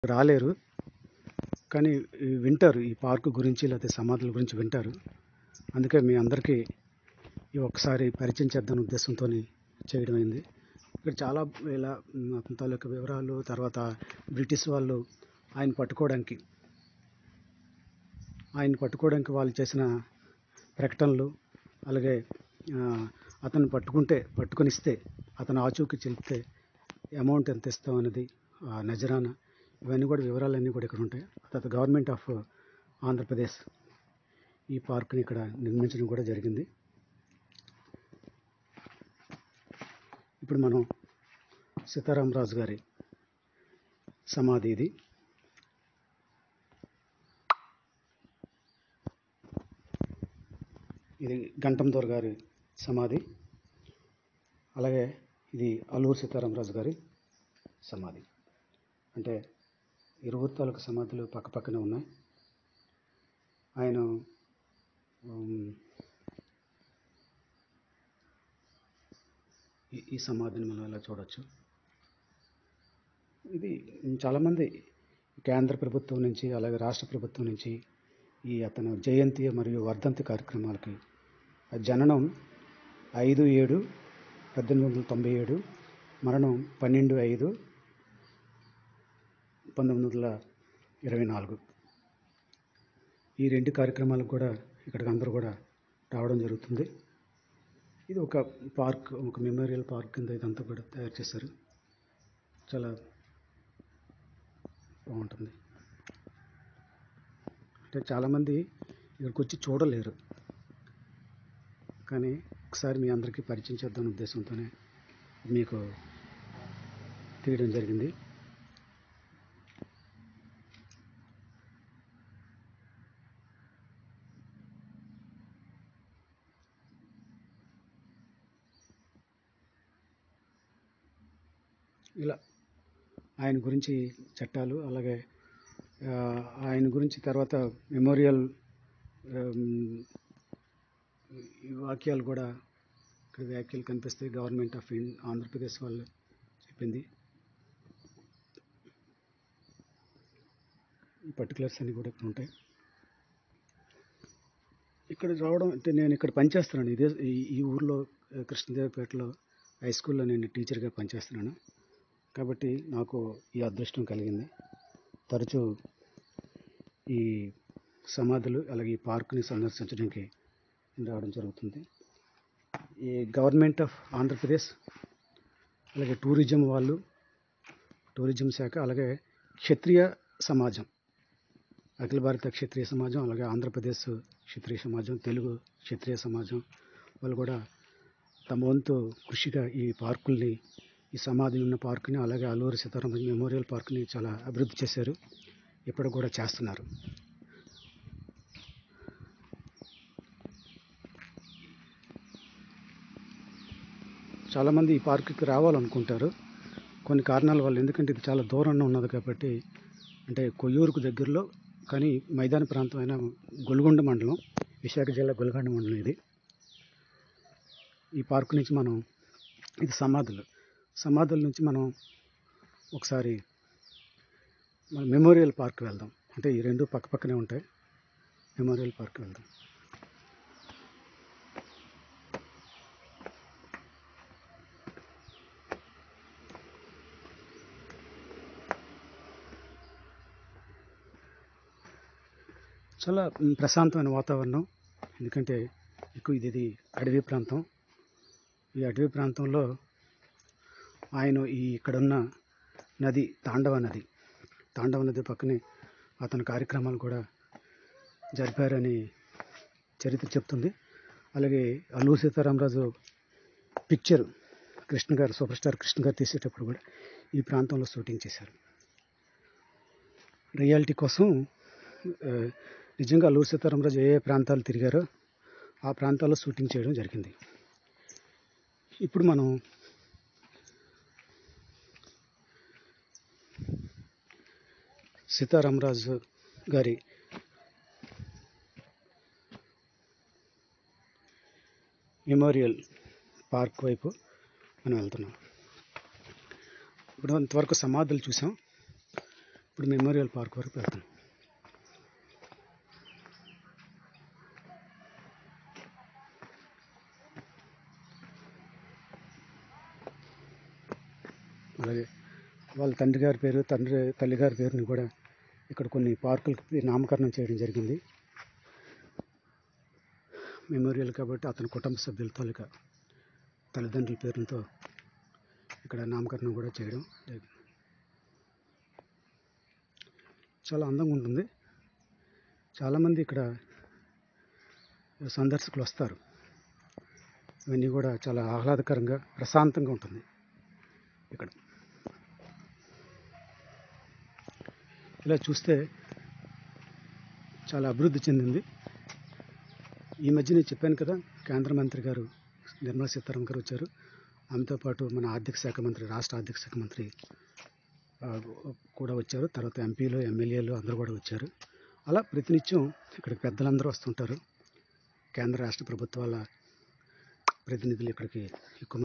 రాలేరు కానీ ఈ వింటారు ఈ పార్క్ గురించి లేకపోతే సమాధుల గురించి వింటారు అందుకే మీ అందరికీ ఈ ఒక్కసారి పరిచయం చేద్దాం ఉద్దేశంతో చేయడం అయింది ఇక్కడ చాలా ఇలా మ్, అతని తాలూకా వివరాలు తర్వాత బ్రిటిష్ వాళ్ళు ఆయన పట్టుకోవడానికి ఆయన పట్టుకోవడానికి వాళ్ళు చేసిన ప్రకటనలు అలాగే ఆ, అతను పట్టుకుంటే పట్టుకొనిస్తే అతను ఆచూకీ చెల్పితే అమౌంట్ ఎంత ఇస్తాం అనేది ఆ నజరానా ఇవన్నీ కూడా వివరాలన్నీ కూడా ఇక్కడ ఉంటాయి తర్వాత గవర్నమెంట్ ఆఫ్ ఆంధ్రప్రదేశ్ ఈ పార్క్ని ఇక్కడ నిర్మించడం కూడా జరిగింది ఇప్పుడు మనం సీతారామరాజు గారి సమాధి ఇది ఇది గంటందోర్ గారి సమాధి అలాగే ఇది అల్లూరు సీతారామరాజు గారి సమాధి అంటే ఇరువురు తాలూకు సమాధులు పక్క పక్కనే ఉన్నాయి ఆయన ఉమ్, ఈ- ఈ సమాధిని మనం ఇలా చూడొచ్చు ఇది చాలామంది కేంద్ర ప్రభుత్వం నుంచి అలాగే రాష్ట్ర ప్రభుత్వం నుంచి ఈ అతను జయంతి మరియు వర్ధంతి కార్యక్రమాలకి ఆ జననం ఐదు ఏడు పద్దెనిమిది వందల తొంభై ఏడు మరణం పన్నెండు ఐదు పంతొమ్మిది వందల ఇరవై నాలుగు ఈ రెండు కార్యక్రమాలకు కూడా ఇక్కడికి అందరూ కూడా రావడం జరుగుతుంది ఇది ఒక పార్క్ ఒక మెమోరియల్ పార్క్ కింద ఇదంతా కూడా తయారు చేశారు చాలా బాగుంటుంది అంటే చాలామంది ఇక్కడికి వచ్చి చూడలేరు కానీ ఒకసారి మీ అందరికీ పరిచయం చేద్దాం ఉద్దేశంతోనే మీకు తీయడం జరిగింది ఇలా ఆయన గురించి చట్టాలు అలాగే ఆ, ఆయన గురించి తర్వాత మెమోరియల్ ఆమ్, ఈ వాక్యాలు కూడా ఇక్కడ వ్యాఖ్యలు కనిపిస్తాయి గవర్నమెంట్ ఆఫ్ ఇన్ ఆంధ్రప్రదేశ్ వాళ్ళు చెప్పింది ఈ పర్టికులర్స్ అన్నీ కూడా ఇక్కడ ఉంటాయి ఇక్కడ రావడం అంటే నేను ఇక్కడ పనిచేస్తున్నాను ఇదే ఈ- ఈ ఊర్లో ఆ, కృష్ణదేవపేటలో హై స్కూల్లో నేను టీచర్గా పనిచేస్తున్నాను కాబట్టి నాకు ఈ అదృష్టం కలిగింది తరచూ ఈ సమాధులు అలాగే ఈ పార్కుని సందర్శించడానికి నేను రావడం జరుగుతుంది ఈ గవర్నమెంట్ ఆఫ్ ఆంధ్రప్రదేశ్ అలాగే టూరిజం వాళ్ళు టూరిజం శాఖ అలాగే క్షత్రియ సమాజం అఖిల భారత క్షత్రియ సమాజం అలాగే ఆంధ్రప్రదేశ్ క్షత్రియ సమాజం తెలుగు క్షత్రియ సమాజం వాళ్ళు కూడా తమ వంతు కృషిగా ఈ పార్కుల్ని ఈ సమాధి ఉన్న పార్కుని అలాగే అల్లూరి సీతారామరాజు మెమోరియల్ పార్కుని చాలా అభివృద్ధి చేశారు ఇప్పుడు కూడా చేస్తున్నారు చాలామంది ఈ పార్కుకి రావాలనుకుంటారు కొన్ని కారణాల వల్ల ఎందుకంటే ఇది చాలా దూరంలో ఉన్నది కాబట్టి అంటే కొయ్యూరుకు దగ్గరలో కానీ మైదాన ప్రాంతం అయిన గొల్గొండ మండలం విశాఖ జిల్లా గొల్గొండ మండలం ఇది ఈ పార్కు నుంచి మనం ఇది సమాధులు సమాధుల నుంచి మనం ఒకసారి మన మెమోరియల్ పార్క్ వెళ్దాం అంటే ఈ రెండు పక్క పక్కనే ఉంటాయి మెమోరియల్ పార్క్ వెళ్దాం చాలా మ్, ప్రశాంతమైన వాతావరణం ఎందుకంటే ఎక్కువ ఇది ఇది అడవి ప్రాంతం ఈ అడవి ప్రాంతంలో ఆయన ఈ ఇక్కడున్న నది తాండవ నది తాండవ నది పక్కనే అతని కార్యక్రమాలు కూడా జరిపారని చరిత్ర చెప్తుంది అలాగే అల్లూరు సీతారామరాజు పిక్చర్ కృష్ణ గారు సూపర్ స్టార్ కృష్ణ గారు తీసేటప్పుడు కూడా ఈ ప్రాంతంలో షూటింగ్ చేశారు రియాలిటీ కోసం ఆ, నిజంగా అల్లూరు సీతారామరాజు ఏ ఏ ప్రాంతాలు తిరిగారో ఆ ప్రాంతాల్లో షూటింగ్ చేయడం జరిగింది ఇప్పుడు మనం సీతారామరాజు గారి మెమోరియల్ పార్క్ వైపు మనం వెళ్తున్నాం ఇప్పుడు ఇంతవరకు సమాధులు చూసాం ఇప్పుడు మెమోరియల్ పార్క్ వరకు వెళ్తాం అలాగే వాళ్ళ తండ్రి గారి పేరు తండ్రి తల్లి గారి పేరుని కూడా ఇక్కడ కొన్ని పార్కులకి నామకరణం చేయడం జరిగింది మెమోరియల్ కాబట్టి అతని కుటుంబ సభ్యుల తాలూకా తల్లిదండ్రుల పేరులతో ఇక్కడ నామకరణం కూడా చేయడం జరిగింది చాలా అందంగా ఉంటుంది చాలామంది ఇక్కడ సందర్శకులు వస్తారు ఇవన్నీ కూడా చాలా ఆహ్లాదకరంగా ప్రశాంతంగా ఉంటుంది ఇక్కడ ఇలా చూస్తే చాలా అభివృద్ధి చెందింది ఈ మధ్య నేను చెప్పాను కదా కేంద్ర మంత్రి గారు నిర్మలా సీతారామన్ గారు వచ్చారు ఆమెతో పాటు మన ఆర్థిక శాఖ మంత్రి రాష్ట్ర ఆర్థిక శాఖ మంత్రి ఆ, కూడా వచ్చారు తర్వాత ఎంపీలు ఎమ్మెల్యేలు అందరూ కూడా వచ్చారు అలా ప్రతినిత్యం ఇక్కడికి పెద్దలందరూ వస్తుంటారు కేంద్ర రాష్ట్ర ప్రభుత్వాల ప్రతినిధులు ఇక్కడికి ఎక్కువ